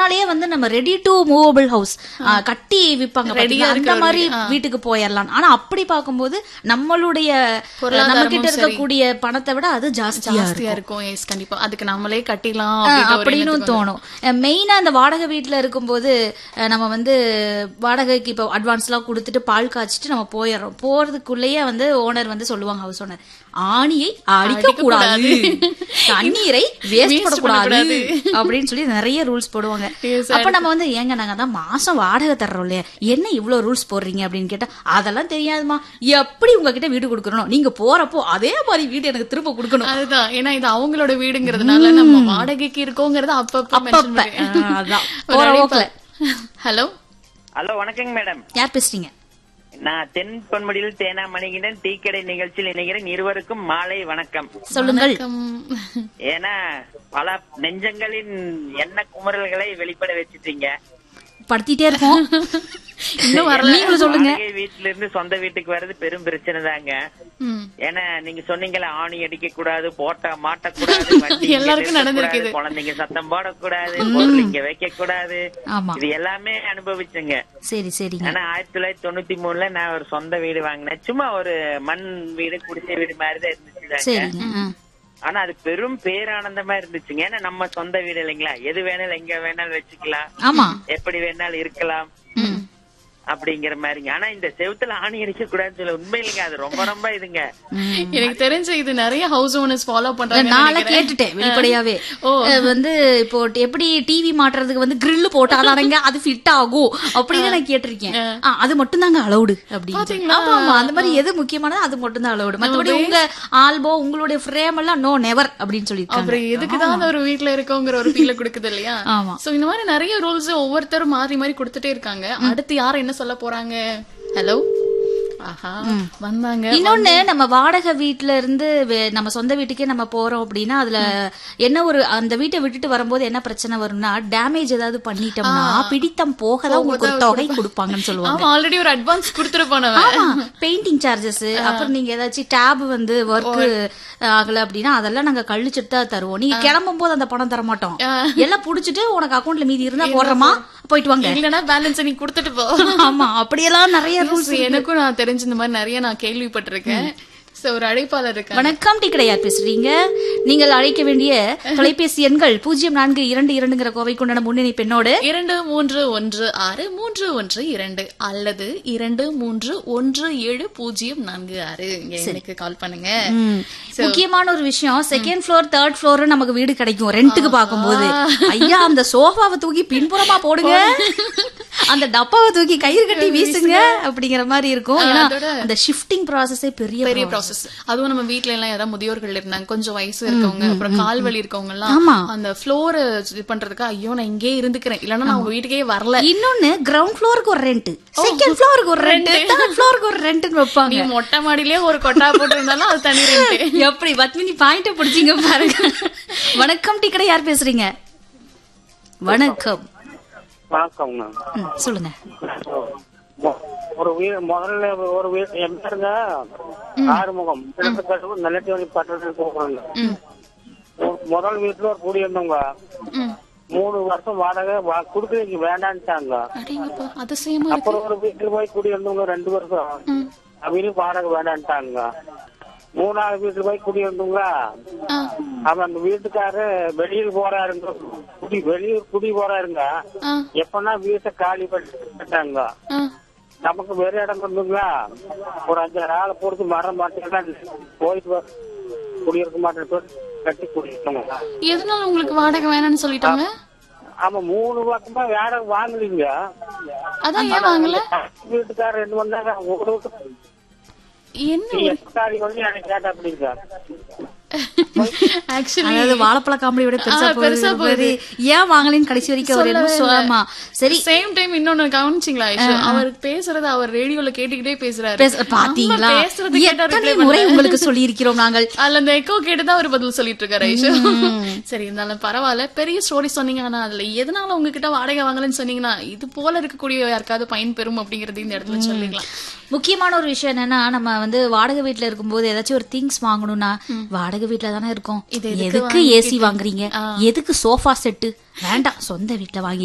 அதனாலயே வந்து நம்ம ரெடி டு மூவபிள் ஹவுஸ் கட்டி விப்பாங்க பாத்தீங்களா? அந்த மாதிரி வீட்டுக்கு போயிடலாம் ஆனா அப்படி பார்க்கும்போது நம்மளுடைய நம்ம கிட்ட இருக்கக்கூடிய பணத்தை விட அது ஜாஸ்தியா இருக்கும் ஜாஸ்தியா இருக்கும் எஸ் கண்டிப்பா அதுக்கு நம்மளே கட்டிடலாம் ஆ, அப்படின்ற ஒரு அப்படின்னு எண்ணத்துக்கு தோணும் மெயினா இந்த வாடகை வீட்ல இருக்கும்போது அஹ், நம்ம வந்து வாடகைக்கு இப்போ அட்வான்ஸ் எல்லாம் கொடுத்துட்டு பால் காய்ச்சிட்டு நம்ம போயிடுறோம் போறதுக்குள்ளேயே வந்து ஓனர் வந்து சொல்லுவாங்க ஹவுஸ் ஓனர் ஆணியை அடிக்க கூடாது தண்ணீரை வேஸ்ட் பண்ணக்கூடாது அப்படின்னு சொல்லி நிறைய ரூல்ஸ் போடுவாங்க Yes, அப்ப நம்ம வந்து ஏங்க நாங்க தான் மாசம் வாடகை தர்றோம் இல்லையா என்ன இவ்வளவு ரூல்ஸ் போடுறீங்க அப்படின்னு கேட்டா அதெல்லாம் தெரியாதுமா எப்படி உங்ககிட்ட வீடு கொடுக்கணும் நீங்க போறப்போ அதே மாதிரி வீடு எனக்கு திரும்ப கொடுக்கணும் அதுதான் ஏன்னா இது அவங்களோட வீடுங்கிறதுனால நம்ம வாடகைக்கு இருக்கோங்கிறத அப்பப்ப mention அப்பப்ப பண்ணி- ஆ, அதான் ஒரு போற அழைப்பு. போக்குல ஹலோ ஹலோ வணக்கங்க மேடம் யார் பேசுறீங்க நான் தென் பொன்முடியில் தேனா மணிகிடன் டீ கடை நிகழ்ச்சியில் இணைகிறேன் இருவருக்கும் மாலை வணக்கம் சொல்லுங்கள் ஏன்னா பல நெஞ்சங்களின் எண்ண குமுறல்களை வெளிப்பட வச்சுட்டீங்க படுத்திட்டே இருக்கோம் இன்னும் வரல. நீங்களும் சொல்லுங்க வாடகை வீட்டுல இருந்து சொந்த வீட்டுக்கு வர்றது பெரும் பிரச்சனை தாங்க ம். ஏன்னா நீங்க சொன்னீங்களே ஆணி அடிக்க கூடாது போட்டா மாட்டக்கூடாது வண்டி இங்க எல்லாருக்கும் நிறுத்தக்கூடாது, நடந்திருக்குது. குழந்தைங்க சத்தம் போடக்கூடாது பொருள் இங்க வைக்க கூடாது ஆமா இது எல்லாமே அனுபவிச்சுங்க சரி சரிங்க ஆனா ஆயிரத்தி தொள்ளாயிரத்தி தொண்ணூத்தி மூணுல நான் ஒரு சொந்த வீடு வாங்கினேன் சும்மா ஒரு மண் வீடு குடிசை வீடு மாதிரிதான் இருந்துச்சுதாங்க சரிங்க ஆ. ஆனா அது பெரும் பேரானந்தமா இருந்துச்சுங்க ஏன்னா நம்ம சொந்த வீடு இல்லைங்களா எது வேணாலும் எங்க வேணாலும் வச்சுக்கலாம் ஆமா எப்படி வேணாலும் இருக்கலாம் அப்படிங்கிற மாதிரிங்க ஆனா இந்த செவுத்துல ஆணி அடிக்க கூடாதுன்னு சொல்ல உண்மை இல்லைங்க அது ரொம்ப ரொம்ப இதுங்க எனக்கு தெரிஞ்ச இது நிறைய ஹவுஸ் ஓனர்ஸ் ஃபாலோ பண்றாங்க நாள கேட்டுட்டேன் வெளிப்படையாவே அஹ் வந்து இப்போ எப்படி டிவி மாட்டுறதுக்கு வந்து கிரில் போட்டாதானங்க அது ஃபிட் ஆகும் அப்படின்னு நான் கேட்டிருக்கேன் ஆ, அது மட்டும் தாங்க அலௌடு அப்படின்னு ஆமா ஆமா அந்த மாதிரி எது முக்கியமானது அது மட்டும் தான் அலௌடு மத்தபடி உங்க ஆல்போ உங்களுடைய ஃப்ரேம் எல்லாம் நோ நெவர் அப்படின்னு சொல்லிருக்காங்க அப்புறம் எதுக்குதான் அந்த ஒரு வீட்ல இருக்கோங்கிற ஒரு ஃபீல கொடுக்குது இல்லையா ஆமா. சோ இந்த மாதிரி நிறைய ரூல்ஸ் ஒவ்வொருத்தரும் மாறி மாறி கொடுத்துட்டே இருக்காங்க அடுத்து யார் என்ன சொல்ல போறாங்க ஹலோ ஆஹா வந்தாங்க இன்னொன்னு நம்ம வாடகை வீட்ல இருந்து வே- நம்ம சொந்த வீட்டுக்கே நம்ம போறோம் அப்படின்னா அதுல என்ன ஒரு அந்த வீட்டை விட்டுட்டு வரும்போது என்ன பிரச்சனை வரும்னா டேமேஜ் ஏதாவது பண்ணிட்டோம்னா பிடித்தம் போக தான் உங்களுக்கு ஒரு தொகை கொடுப்பாங்கன்னு சொல்லுவாங்க ஆமா ஆல்ரெடி ஒரு அட்வான்ஸ் கொடுத்துட்டு போனவன் ஆமா பெயிண்டிங் சார்ஜஸ் அப்புறம் நீங்க ஏதாச்சும் டேப் வந்து ஒர்க் ஆகல அப்படின்னா அதெல்லாம் நாங்க கழிச்சுட்டு தான் தருவோம் நீங்க கிளம்பும் போது அந்த பணம் தர மாட்டோம் எல்லாம் புடிச்சிட்டு உனக்கு அக்கவுண்ட்ல மீதி இருந்தா போடுறோமா போயிட்டு வாங்க இல்லனா பேலன்ஸ் நீ கொடுத்துட்டு போ ஆமா அப்படியெல்லாம் நிறைய ரூல்ஸ் Yes, எனக்கும் நான் தெரிஞ்ச இந்த மாதிரி நிறைய நான் கேள்விப்பட்டிருக்கேன் சோ ஒரு அழைப்பாளர் இருக்காங்க வணக்கம் டி கிடையாது பேசுறீங்க நீங்கள் அழைக்க வேண்டிய தொலைபேசி எண்கள் பூஜ்ஜியம் நான்கு இரண்டு இரண்டுங்கிற கோவை கொண்டாட முன்னணி பெண்ணோடு இரண்டு மூன்று ஒன்று ஆறு மூன்று ஒன்று இரண்டு அல்லது இரண்டு மூன்று ஒன்று ஏழு பூஜ்ஜியம் நான்கு ஆறு இங்க எனக்கு கால் பண்ணுங்க ம். முக்கியமான ஒரு விஷயம் செகண்ட் ஃப்ளோர் தேர்ட் ஃப்ளோர் நமக்கு வீடு கிடைக்கும் ரெண்டுக்கு பார்க்கும்போது ஐயா அந்த சோஃபாவை தூக்கி பின்புறமா போடுங்க அந்த டப்பாவை தூக்கி கயிறு கட்டி வீசுங்க அப்படிங்கிற மாதிரி இருக்கும் ஏன்னா அந்த ஷிஃப்டிங் ப்ராசஸே பெரிய பெரிய ப்ராசஸ் அதுவும் நம்ம வீட்ல எல்லாம் யாராவது முதியோர்கள் இருந்தாங்க கொஞ்சம் வயசு இருக்கவங்க அப்புறம் கால் வலி இருக்கவங்க எல்லாம் ஆமா. அந்த ஃப்ளோர் இது பண்றதுக்கு ஐயோ நான் இங்கே இருந்துக்கிறேன் இல்லன்னா நான் உங்க வீட்டுக்கே வரல இன்னொன்னு கிரவுண்ட் ஃப்ளோருக்கு ஒரு ரெண்ட் செகண்ட் ஃப்ளோருக்கு ஒரு ரெண்ட் தேர்ட் ஃப்ளோருக்கு ஒரு ரெண்ட் நீ வைப்பாங்க மொட்டை மாடியிலே ஒரு கொட்டா போட்டு இருந்தாலும் அது தனி ரெண்டு எப்படி பத்மினி பாயிண்ட பிடிச்சீங்க பாருங்க வணக்கம் டி கடை யார் பேசுறீங்க வணக்கம் வணக்கம்ங்க ம், சொல்லுங்க மொ- ஒரு வீடு முதல்ல ஒரு வீடு என் பேருங்க ஆறுமுகம் கிழக்கு நல்லட்டி பட்டணத்துக்கு போகிறாங்க முதல் வீட்டுல ஒரு குடி இருந்தவங்க மூணு வருஷம் வாடகை வா- குடுக்குறீங்க வேண்டான்ட்டாங்க அடேங்கப்பா அதிசயமா இருக்கு அப்புறம் ஒரு வீட்டுல போய் குடி இருந்தவங்க ரெண்டு வருஷம் அவங்களும் வாடகை வேண்டான்ட்டாங்க மூணாவது வீட்டுல போய் குடி இருந்தவங்க ஆ, அவன் அந்த வீட்டுக்காரு வெளியூர் போறாருங்க குடி வெளியூர் குடி போறாருங்க ஆ, எப்பன்னா வீட்டை காலி பண்ணிட்டாங்க ஆ. நமக்கு வேற இடம் இருந்துங்களா ஒரு அஞ்சாறு ஆளை பொறுத்து மரம் மாட்டேன்னா போயிட்டு வர குடியிருக்க மாட்டேன்னு சொல்லி கட்டி குடியிருக்கோங்க எதனால உங்களுக்கு வாடகை வேணாம்னு சொல்லிட்டாங்க ஆமா மூணு பக்கமா வேற வாங்கலீங்க அதான் ஏன் வாங்கல வீட்டுக்காரர் ரெண்டு வந்தாங்க ஒரு வீட்டு என்ன நீ எத்தாடி வந்து எனக்கு கேட்டா அப்படிங்க ஆக்சுவலி அதாவது வாழைப்பழ காமெடியோட பெருசா ஆ, பெருசா போகுது ஏன் வாங்கலைன்னு கடைசி வரைக்கும் அவர் என்ன சொ- ஆமா சரி சேம் டைம் இன்னொன்னு கவனிச்சிங்களா ஐஷு அவர் பேசுறது அவர் ரேடியோல கேட்டுக்கிட்டே பேசுறாரு பேச- பாத்தீங்களா நம்ம பேசுறது கேட்டா எத்தனை reply முறை பண்ணல. உங்களுக்கு சொல்லி இருக்கிறோம் நாங்கள் அதுல அந்த எக்கோ கேட்டுதான் அவர் பதில் சொல்லிட்டு இருக்காரு ஐஷு சரி இருந்தாலும் பரவாயில்ல பெரிய ஸ்டோரி சொன்னீங்க ஆனா அதுல எதனால உங்ககிட்ட வாடகை வாங்கலன்னு சொன்னீங்கன்னா இது போல இருக்கக்கூடிய யாருக்காவது பயன் பெறும் அப்படிங்கறது இந்த இடத்துல சொல்லிக்கலாம் முக்கியமான ஒரு விஷயம் என்னன்னா நம்ம வந்து வாடகை வீட்ல இருக்கும்போது ஏதாச்சும் ஒரு திங்ஸ் வாங்கணும்னா வாடகை வீட்ல தானே இருக்கோம் இது எதுக்கு எதுக்கு ஏசி வாங்குறீங்க எதுக்கு சோஃபா செட்டு வேண்டாம் சொந்த வீட்ல வாங்கி